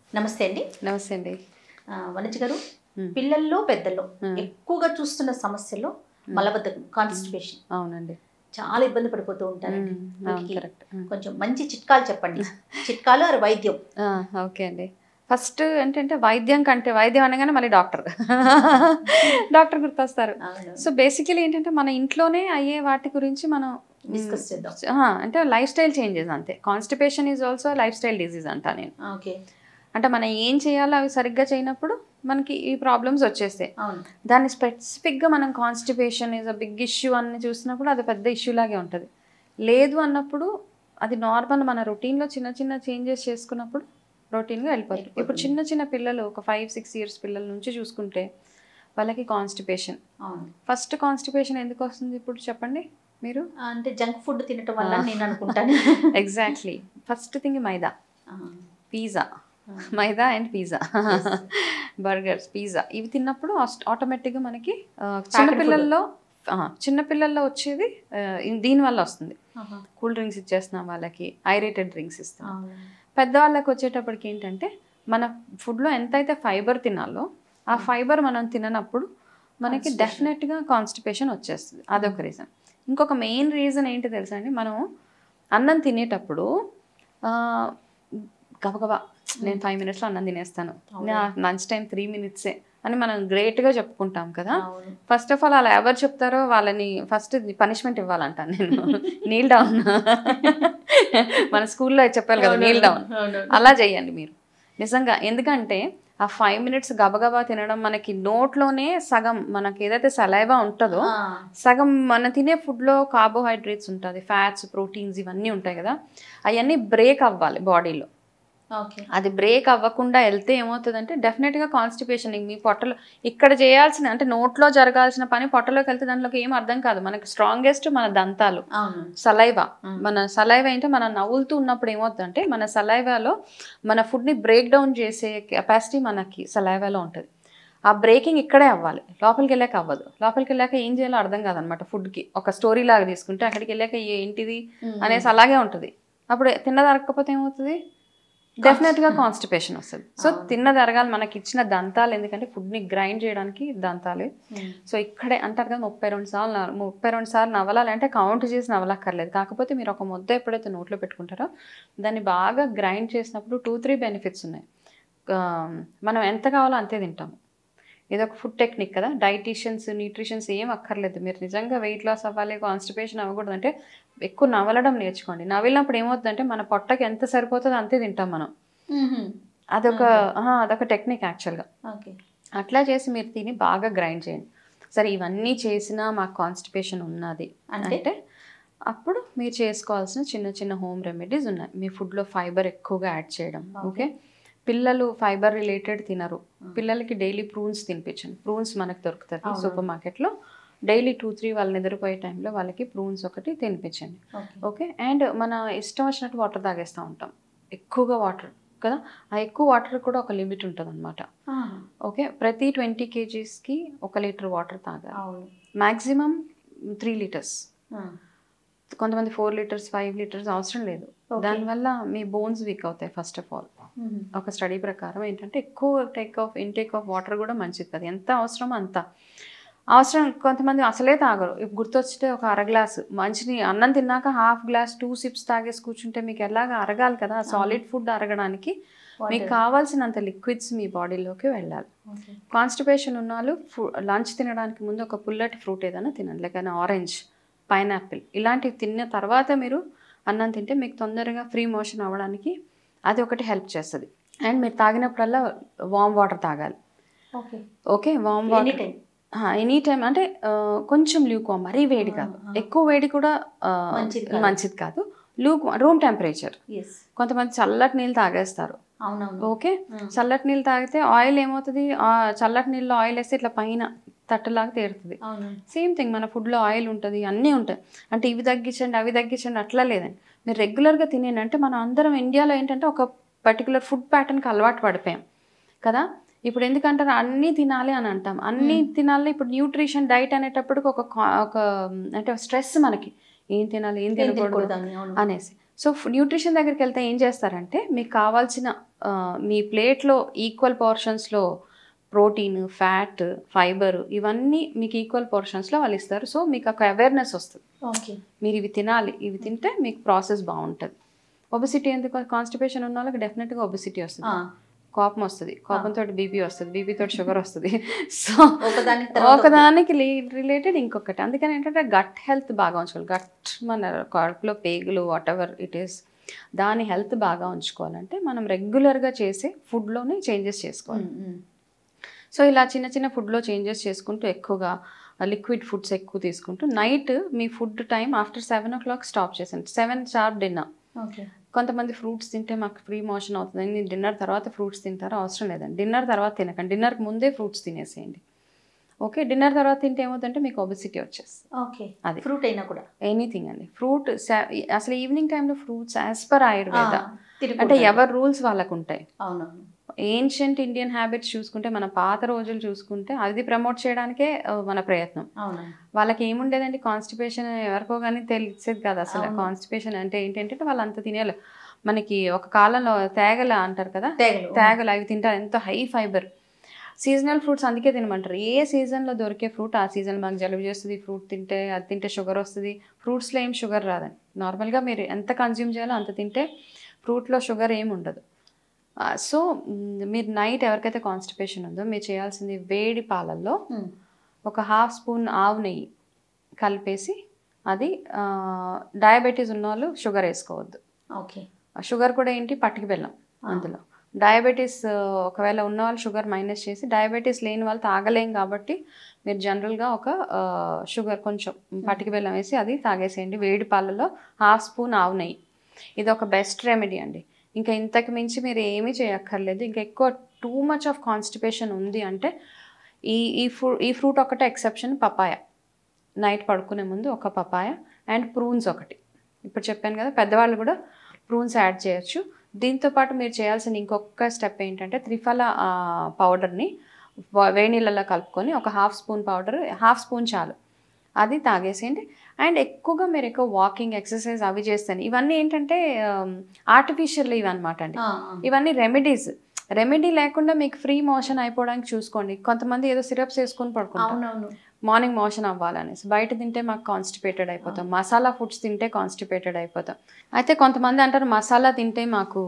నమస్తే అండి నమస్తే అండి ఆ, వనజ గారు మ్మ్. పిల్లల్లో పెద్దల్లో మ్మ్. ఎక్కువగా చూస్తున్న సమస్యలు మలబద్ధకం కాన్స్టిపేషన్ అవునండి చాలా ఇబ్బంది పడిపోతూ ఉంటారండి మ్మ్. అవును వీటికి కరెక్ట్ కొంచెం మంచి చిట్కాలు చెప్పండి చిట్కాలు అది వైద్యం ఓకే అండి ఫస్ట్ ఏంటంటే వైద్యం కంటే వైద్యం అనగానే మళ్ళీ డాక్టర్ డాక్టర్ గుర్తొస్తారు సో బేసికలీ ఏంటంటే మన ఇంట్లోనే అయ్యే వాటి గురించి మనం డిస్కస్ చేద్దాం ఆ, అంటే లైఫ్ స్టైల్ చేంజెస్ అంతే constipation is also lifestyle disease అంటా నేను ఓకే అంటే మనం ఏం చేయాలో అవి సరిగ్గా చేయనప్పుడు మనకి ఈ ప్రాబ్లమ్స్ వచ్చేస్తాయి అవును దాన్ని స్పెసిఫిక్గా మనం constipation is a big issue అని చూసినప్పుడు అది పెద్ద ఇష్యూ లాగే ఉంటుంది లేదు అన్నప్పుడు అది నార్మల్ మన రొటీన్లో చిన్న చిన్న చేంజెస్ చేసుకున్నప్పుడు రొటీన్గా వెళ్ళిపోతుంది ఇప్పుడు చిన్న చిన్న పిల్లలు ఒక ఫైవ్ సిక్స్ ఇయర్స్ పిల్లల నుంచి చూసుకుంటే వాళ్ళకి కాన్స్టిపేషన్ అవును ఫస్ట్ కాన్స్టిపేషన్ ఎందుకు వస్తుంది ఇప్పుడు చెప్పండి మీరు అంటే జంక్ ఫుడ్ తినటం వల్ల నేను అనుకుంటాను ఎగ్జాక్ట్లీ ఫస్ట్ థింగ్ మైదా ఆ, pizza maida and pizza burgers pizza ఇవి తిన్నప్పుడు ఆటోమేటిక్గా మనకి ఆ, చిన్నపిల్లల్లో ఆ, చిన్నపిల్లల్లో వచ్చేది ఆ, ఇ- దీనివల్ల వస్తుంది ఆహా. కూల్ డ్రింక్స్ ఇచ్చేస్తున్నాం వాళ్ళకి ఐరేటెడ్ డ్రింక్స్ ఇస్తాం అవును. పెద్దవాళ్ళకి వచ్చేటప్పటికి ఏంటంటే మన ఫుడ్లో ఎంతైతే ఫైబర్ తినాలో ఆ ఫైబర్ మనం తిననప్పుడు మనకి డెఫినెట్గా కాన్స్టిపేషన్ వచ్చేస్తుంది అదొక రీజన్ ఇంకొక మెయిన్ రీజన్ ఏంటి తెలుసా అండి మనం అన్నం తినేటప్పుడు ఆ, గబగబా నేను ఫైవ్ మినిట్స్లో అన్నం తినేస్తాను నా లంచ్ టైం త్రీ మినిట్సే అని మనం గ్రేట్గా చెప్పుకుంటాం కదా అవును ఫస్ట్ ఆఫ్ ఆల్ అలా ఎవరు చెప్తారో వాళ్ళని ఫస్ట్ పనిష్మెంట్ ఇవ్వాలంటాను నేను నీల్ డౌన్ మన స్కూల్లో చెప్పారు కదా నీల్ డౌన్ అవును. అలా చేయండి మీరు నిజంగా ఎందుకంటే ఆ ఫైవ్ మినిట్స్ గబగబా తినడం మనకి నోట్లోనే సగం మనకి ఏదైతే సలైవా ఉంటుందో ఆ, సగం మనం తినే ఫుడ్లో కార్బోహైడ్రేట్స్ ఉంటుంది ఫ్యాట్స్ ప్రోటీన్స్ ఇవన్నీ ఉంటాయి కదా అవన్నీ బ్రేక్ అవ్వాలి బాడీలో ఓకే అది బ్రేక్ అవ్వకుండా వెళ్తే ఏమవుతుందంటే డెఫినెట్గా కాన్స్టిపేషన్ మీ పొట్టలో ఇక్కడ చేయాల్సిన అంటే నోట్లో జరగాల్సిన పని పొట్టలోకి వెళ్తే దాంట్లోకి ఏం అర్థం కాదు మనకి స్ట్రాంగెస్ట్ మన దంతాలు అవును సలైవా Mm. మన సలైవా ఏంటంటే మనం నవ్వులుతూ ఉన్నప్పుడు ఏమవుతుందంటే మన సలైవాలో మన ఫుడ్ని బ్రేక్ డౌన్ చేసే కెపాసిటీ మనకి సలైవాలో ఉంటుంది ఆ బ్రేకింగ్ ఇక్కడే అవ్వాలి లోపలికి వెళ్ళాక అవ్వదు లోపలికి వెళ్ళాక ఏం చేయాలో అర్థం కాదనమాట ఫుడ్కి ఒక స్టోరీ లాగా తీసుకుంటే అక్కడికి వెళ్ళాక ఏంటిది Mm. అనేసి అలాగే ఉంటుంది అప్పుడు తిన్నది అరగకపోతే ఏమవుతుంది డెఫినెట్గా కాన్స్టిపేషన్ వస్తుంది సో తిన్నది అరగాలి మనకి ఇచ్చిన దంతాలు ఎందుకంటే ఫుడ్ని గ్రైండ్ చేయడానికి దంతాలే Mm. సో ఇక్కడే అంటారు కదా ముప్పై రెండు సార్లు నవ- ముప్పై రెండు సార్లు నవ్వాలి అంటే కౌంట్ చేసి నవ్వలక్కర్లేదు కాకపోతే మీరు ఒక ముద్ద ఎప్పుడైతే నోట్లో పెట్టుకుంటారో దాన్ని బాగా గ్రైండ్ చేసినప్పుడు టూ త్రీ బెనిఫిట్స్ ఉన్నాయి ఆ, మనం ఎంత కావాలో అంతే తింటాము ఇది ఒక ఫుడ్ టెక్నిక్ కదా డైటీషియన్స్ న్యూట్రిషన్స్ ఏం అక్కర్లేదు మీరు నిజంగా వెయిట్ లాస్ అవ్వాలి కాన్స్టిపేషన్ అవ్వకూడదు అంటే ఎక్కువ నవలడం నేర్చుకోండి నవ్వినప్పుడు ఏమవుతుందంటే మన పొట్టకి ఎంత సరిపోతుందో అంతే తింటాం మనం Mhm. అదొక ఆహా, అదొక టెక్నిక్ యాక్చువల్గా ఓకే అట్లా చేసి మీరు తిని బాగా గ్రైండ్ చేయండి సరే ఇవన్నీ చేసినా మాకు కాన్స్టిపేషన్ ఉన్నది అంటే? అంటే అప్పుడు మీరు చేసుకోవాల్సిన చిన్న చిన్న హోమ్ రెమెడీస్ ఉన్నాయి మీ ఫుడ్లో ఫైబర్ ఎక్కువగా యాడ్ చేయడం ఓకే పిల్లలు ఫైబర్ రిలేటెడ్ తినరు పిల్లలకి డైలీ ప్రూన్స్ తినిపించండి ప్రూన్స్ మనకు దొరుకుతుంది సూపర్ మార్కెట్లో డైలీ టూ త్రీ వాళ్ళు నిద్రపోయే టైంలో వాళ్ళకి ప్రూన్స్ ఒకటి తినిపించండి ఓకే ఓకే అండ్ మన ఇష్టం వచ్చినట్టు వాటర్ తాగేస్తూ ఉంటాం ఎక్కువగా వాటర్ కదా ఆ ఎక్కువ వాటర్ కూడా ఒక లిమిట్ ఉంటుంది అనమాట ఆ, ఓకే ప్రతి ట్వంటీ కేజీస్కి ఒక లీటర్ వాటర్ తాగాలి అవును మ్యాక్సిమం త్రీ లీటర్స్ ఆ, కొంతమంది ఫోర్ లీటర్స్ ఫైవ్ లీటర్స్ అవసరం లేదు Okay. దానివల్ల మీ బోన్స్ వీక్ అవుతాయి ఫస్ట్ ఆఫ్ ఆల్ Mhm. ఒక స్టడీ ప్రకారం ఏంటంటే ఎక్కువ take of intake of water కూడా మంచిది కదా ఎంత అవసరమో అంత అవసరం కొంతమంది అసలే తాగరు ఇప్పుడు గుర్తొచ్చితే ఒక అర గ్లాసు మంచిని అన్నం తిన్నాక హాఫ్ గ్లాస్ టూ సిప్స్ తాగేసి కూర్చుంటే మీకు ఎలాగ అరగాలి కదా సాలిడ్ ఫుడ్ అరగడానికి మీకు కావాల్సినంత లిక్విడ్స్ మీ బాడీలోకి వెళ్ళాలి ఓకే కాన్స్టిపేషన్ ఉన్న వాళ్ళు లంచ్ తినడానికి ముందు ఒక పుల్లటి ఫ్రూట్ ఏదైనా తినండి లేక ఆరెంజ్ పైనాపిల్ ఇలాంటివి తిన్న తర్వాత మీరు అన్నం తింటే మీకు తొందరగా ఫ్రీ మోషన్ అవ్వడానికి అది ఒకటి హెల్ప్ చేస్తుంది అండ్ మీరు తాగినప్పుడల్లా వామ్ వాటర్ తాగాలి okay okay warm any water time any time అంటే ఆ, కొంచెం ల్యూక్ మరీ వేడి కాదు ఎక్కువ వేడి కూడా ఆ, మంచిది కాదు. మంచిది కాదు లూక్ రూమ్ టెంపరేచర్ ఎస్ కొంతమంది చల్లటి నీళ్ళు తాగేస్తారు అవునవును ఓకే Mm. చల్లటి నీళ్ళు తాగితే ఆయిల్ ఏమవుతుంది ఆ చల్లటి నీళ్ళు ఆయిల్ వేస్తే ఇట్లా పైన తట్టలాగా తేరుతుంది అవును సేమ్ థింగ్ మన ఫుడ్లో ఆయిల్ ఉంటుంది అన్నీ ఉంటాయి అంటే ఇవి తగ్గించండి అవి తగ్గించండి అట్లా లేదండి మీరు రెగ్యులర్గా తినేయండి అంటే మనం అందరం ఇండియాలో ఏంటంటే ఒక పర్టికులర్ ఫుడ్ ప్యాటర్న్కి అలవాటు పడిపోయాం కదా ఇప్పుడు ఎందుకంటారు అన్నీ తినాలి అని అంటాం అన్నీ తినాలి ఇప్పుడు న్యూట్రిషన్ డైట్ అనేటప్పటికి ఒక కా- ఒక అంటే స్ట్రెస్ మనకి ఏం తినాలి ఏం ఏం తినకూడదు తినకూడదు అని, అవును అనేసి సో న్యూట్రిషన్ దగ్గరికి వెళ్తే ఏం చేస్తారంటే మీకు కావాల్సిన ఆ, మీ ప్లేట్లో ఈక్వల్ పోర్షన్స్లో ప్రోటీన్ ఫ్యాట్ ఫైబర్ ఇవన్నీ మీకు ఈక్వల్ పోర్షన్స్లో వాళ్ళు ఇస్తారు సో మీకు ఒక అవేర్నెస్ వస్తుంది ఓకే మీరు ఇవి తినాలి ఇవి తింటే మీకు ప్రాసెస్ బాగుంటుంది ఒబిసిటీ ఎందుకు కాన్స్టిపేషన్ ఉన్న వాళ్ళకి డెఫినెట్గా ఒబిసిటీ వస్తుంది కోపం వస్తుంది కోపంతో బీపీ వస్తుంది బీపీతో షుగర్ వస్తుంది సో ఒకదానికి తర్వాత ఒకటి. ఒకదానికి రిలేటెడ్ ఇంకొకటి అందుకని ఏంటంటే గట్ హెల్త్ బాగా ఉంచుకోవాలి గట్ మన కడుపులో పేగులు వాట్ ఎవర్ ఇట్ ఈస్ దాని హెల్త్ బాగా ఉంచుకోవాలంటే మనం రెగ్యులర్గా చేసే ఫుడ్లోనే చేంజెస్ చేసుకోవాలి ఉమ్, ఉమ్. సో ఇలా చిన్న చిన్న ఫుడ్లో చేంజెస్ చేసుకుంటూ ఎక్కువగా లిక్విడ్ ఫుడ్స్ ఎక్కువ తీసుకుంటూ నైట్ మీ food time after seven o'clock stop చేసాను సెవెన్ షార్ప్ డిన్నర్ ఓకే కొంతమంది ఫ్రూట్స్ తింటే మాకు ఫ్రీ మోషన్ అవుతుంది డిన్నర్ తర్వాత ఫ్రూట్స్ తింటారో అవసరం లేదండి డిన్నర్ తర్వాత తినకండి డిన్నర్కి ముందే ఫ్రూట్స్ తినేసేయండి ఓకే డిన్నర్ తర్వాత తింటే ఏమవుతుందంటే మీకు ఒబిసిటీ వచ్చేస్తుంది ఓకే అది. ఫ్రూట్ అయినా కూడా ఎనీథింగ్ అండి ఫ్రూట్ అసలు ఈవినింగ్ టైంలో ఫ్రూట్స్ యాజ్ పర్ ఆయుర్వేద ఆ, తినకూడదు. అంటే ఎవరి రూల్స్ వాళ్ళకు ఉంటాయి అవునవును ఏన్షియంట్ ఇండియన్ హ్యాబిట్స్ చూసుకుంటే మన పాత రోజులు చూసుకుంటే అది ప్రమోట్ చేయడానికే ఆ, మన ప్రయత్నం అవునండి వాళ్ళకి ఏముండేదండి కాన్స్టిపేషన్ ఎవరికో కానీ తెలిసేది కాదు అసలు అవును. కాన్స్టిపేషన్ అంటే ఏంటంటే వాళ్ళు అంత తినేయాలి మనకి ఒక కాలంలో తేగల అంటారు కదా తేగలు తేగలు అవి తింటారు ఎంతో హై ఫైబర్ సీజనల్ ఫ్రూట్స్ అందుకే తినమంటారు ఏ సీజన్లో దొరికే ఫ్రూట్ ఆ సీజన్ మాకు జలుబు చేస్తుంది ఫ్రూట్ తింటే అది తింటే షుగర్ వస్తుంది ఫ్రూట్స్లో ఏం షుగర్ రాదండి నార్మల్గా మీరు ఎంత కన్జ్యూమ్ చేయాలో అంత తింటే ఫ్రూట్లో షుగర్ ఏమి ఉండదు సో మీరు నైట్ ఎవరికైతే కాన్స్టిపేషన్ ఉందో మీరు చేయాల్సింది వేడి పాలల్లో ఉమ్, ఒక హాఫ్ స్పూన్ ఆవు నెయ్యి కలిపేసి అది డయాబెటీస్ ఉన్న వాళ్ళు షుగర్ వేసుకోవద్దు ఓకే ఆ షుగర్ కూడా ఏంటి పట్టుకు బెల్లం అందులో డయాబెటీస్ ఒకవేళ ఉన్న వాళ్ళు షుగర్ మైనస్ చేసి డయాబెటీస్ లేని వాళ్ళు తాగలేం కాబట్టి మీరు జనరల్గా ఒక ఆ, షుగర్ కొంచెం పట్టుకు బెల్లం వేసి అది తాగేసేయండి వేడి పాలలో హాఫ్ స్పూన్ ఆవు నెయ్యి ఇది ఒక బెస్ట్ రెమెడీ అండి ఇంకా ఇంతకు మించి మీరు ఏమీ చేయక్కర్లేదు ఇంకా ఎక్కువ టూ మచ్ ఆఫ్ కాన్స్టిపేషన్ ఉంది అంటే ఈ ఈ ఫ్రూ ఈ ఫ్రూట్ ఒకటే ఎక్సెప్షన్ పపాయ నైట్ పడుకునే ముందు ఒక పపాయ అండ్ ప్రూన్స్ ఒకటి ఇప్పుడు చెప్పాను కదా పెద్దవాళ్ళు కూడా ప్రూన్స్ యాడ్ చేయొచ్చు దీంతో పాటు మీరు చేయాల్సిన ఇంకొక స్టెప్ ఏంటంటే త్రిఫల ఆ, పౌడర్ని వా- వేడి నీళ్ళలో కలుపుకొని ఒక half spoon powder half spoon చాలు అది తాగేసేయండి అండ్ ఎక్కువగా మీరు ఎక్కువ వాకింగ్ ఎక్సర్సైజ్ అవి చేస్తాను ఇవన్నీ ఏంటంటే ఆర్టిఫిషియల్ ఇవి అనమాట అండి ఆ, ఆ. ఇవన్నీ రెమెడీస్ రెమెడీ లేకుండా మీకు ఫ్రీ మోషన్ అయిపోవడానికి చూసుకోండి కొంతమంది ఏదో సిరప్స్ వేసుకొని పడుకుంటారు అవునవును మార్నింగ్ మోషన్ అవ్వాలనేసి బయట తింటే మాకు కాన్స్టిపేటెడ్ అయిపోతాం మసాలా ఫుడ్స్ తింటే కాన్స్టిపేటెడ్ అయిపోతాం అయితే కొంతమంది అంటారు మసాలా తింటే మాకు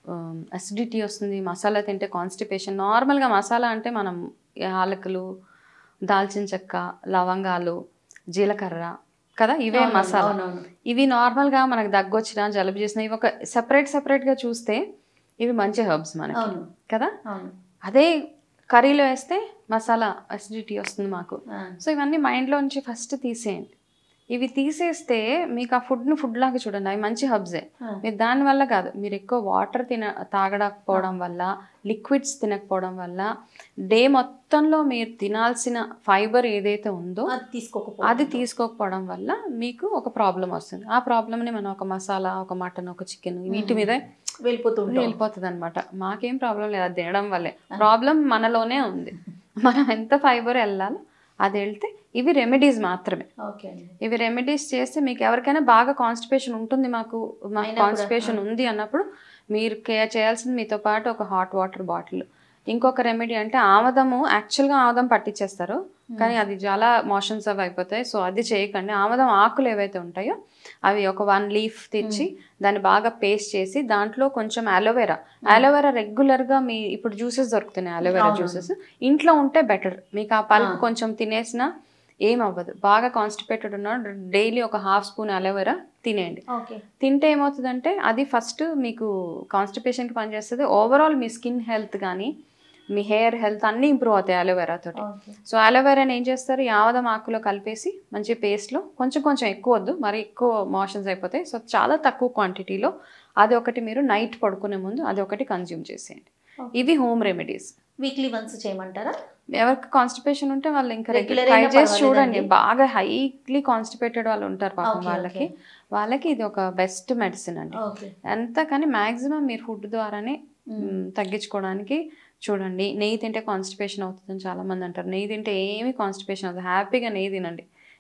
అసిడిటీ వస్తుంది మసాలా తింటే కాన్స్టిపేషన్ నార్మల్గా మసాలా అంటే మనం యాలకులు దాల్చిన చెక్క లవంగాలు జీలకర్ర కదా ఇవే అవునవును, మసాలా అవునవును ఇవి నార్మల్గా మనకు దగ్గొచ్చినా జలుబు చేసినా ఇవి ఒక సెపరేట్ సెపరేట్గా చూస్తే ఇవి మంచి హర్బ్స్ మనకి అవును కదా అవును అదే కర్రీలో వేస్తే మసాలా అసిడిటీ వస్తుంది మాకు ఆ, సో ఇవన్నీ మైండ్లోంచి ఫస్ట్ తీసేయండి ఇవి తీసేస్తే మీకు ఆ ఫుడ్ను ఫుడ్ లాగా చూడండి అవి మంచి హబ్సే ఆ. మీరు దానివల్ల కాదు మీరు ఎక్కువ వాటర్ తిన తాగకపోవడం వల్ల లిక్విడ్స్ తినకపోవడం వల్ల డే మొత్తంలో మీరు తినాల్సిన ఫైబర్ ఏదైతే ఉందో అది తీసుకోకపో అది తీసుకోకపోవడం వల్ల మీకు ఒక ప్రాబ్లం వస్తుంది ఆ ప్రాబ్లమ్ని మనం ఒక మసాలా ఒక మటన్ ఒక చికెన్ వీటి మీద వెళ్ళిపోతూ ఉంటాం వెళ్ళిపోతుంది అనమాట మాకేం ప్రాబ్లం లేదు అది తినడం వల్లే ప్రాబ్లం మనలోనే ఉంది మనం ఎంత ఫైబర్ వెళ్ళాలో అది వెళ్తే ఇవి రెమెడీస్ మాత్రమే ఓకే అండి ఇవి రెమెడీస్ చేస్తే మీకు ఎవరికైనా బాగా కాన్స్టిపేషన్ ఉంటుంది మాకు మాకు అయినా కూడా, కాన్స్టిపేషన్ ఉంది అన్నప్పుడు మీరు కేర్ చేయాల్సింది మీతో పాటు ఒక హాట్ వాటర్ బాటిల్ ఇంకొక రెమెడీ అంటే ఆమదము యాక్చువల్గా ఆమదం పట్టించేస్తారు కానీ అది చాలా మోషన్స్ అవి అయిపోతాయి సో అది చేయకండి ఆమదం ఆకులు ఏవైతే ఉంటాయో అవి ఒక వన్ లీఫ్ తెచ్చి దాన్ని బాగా పేస్ట్ చేసి దాంట్లో కొంచెం అలోవెరా అలోవెరా రెగ్యులర్గా మీ ఇప్పుడు జ్యూసెస్ దొరుకుతున్నాయి అలోవెరా అవును. జ్యూసెస్ ఇంట్లో ఉంటే బెటర్ మీకు ఆ పల్ప్ కొంచెం తినేసినా ఏం అవ్వదు బాగా కాన్స్టిపేటెడ్ ఉన్న డైలీ ఒక హాఫ్ స్పూన్ అలోవెరా తినేయండి ఓకే తింటే ఏమవుతుందంటే అది ఫస్ట్ మీకు కాన్స్టిపేషన్కి పనిచేస్తుంది ఓవరాల్ మీ స్కిన్ హెల్త్ కానీ మీ హెయిర్ హెల్త్ అన్నీ ఇంప్రూవ్ అవుతాయి అలోవెరా తోటి ఓకే సో అలోవెరాని ఏం చేస్తారు ఈ ఆవదం ఆకులో కలిపేసి మంచి పేస్ట్లో కొంచెం కొంచెం ఎక్కువ వద్దు మరి ఎక్కువ మోషన్స్ అయిపోతాయి సో చాలా తక్కువ క్వాంటిటీలో అది ఒకటి మీరు నైట్ పడుకునే ముందు అది ఒకటి కన్జ్యూమ్ చేసేయండి Okay. ఇవి హోమ్ రెమెడీస్ వీక్లీ వన్స్ చేయమంటారా ఎవరికి కాన్స్టిపేషన్ ఉంటే వాళ్ళు ఇంకా Regular ట్రై అయినా చేసి చూడండి పర్వాలేదండి. బాగా హైలీ కాన్స్టిపేటెడ్ వాళ్ళు ఉంటారు పాపం Okay, వాళ్ళకి వాళ్ళకి ఇది ఒక బెస్ట్ మెడిసిన్ అండి ఓకే ఎంత కానీ మాక్సిమం మీరు ఫుడ్ ద్వారానే మ్, తగ్గించుకోవడానికి చూడండి నెయ్యి తింటే కాన్స్టిపేషన్ అవుతుందని చాలా మంది అంటారు నెయ్యి తింటే ఏమీ కాన్స్టిపేషన్ అవుతుంది హ్యాపీగా నెయ్యి తినండి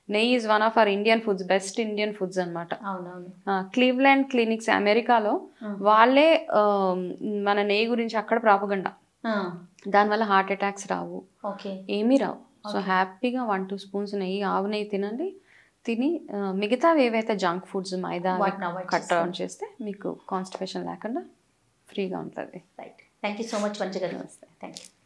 నెయ్యి is one of our Indian foods best Indian foods అనమాట అవునవును క్లీవ్లాండ్ క్లినిక్స్ అమెరికాలో Mm. వాళ్ళే ఆ, మన నెయ్యి గురించి అక్కడ ప్రాపగండా ఆ, దానివల్ల హార్ట్ అటాక్స్ రావు ఓకే ఏమీ రావు సో హ్యాపీగా వన్ టూ స్పూన్స్ నెయ్యి ఆవు నెయ్యి తినండి తిని ఆ, మిగతావి ఏవైతే జంక్ ఫుడ్స్ మైదా వాటిని avoid కట్ డౌన్ చేస్తే మీకు కాన్స్టిపేషన్ లేకుండా ఫ్రీగా ఉంటుంది right thank you so much మంచి గారు థ్యాంక్ యూ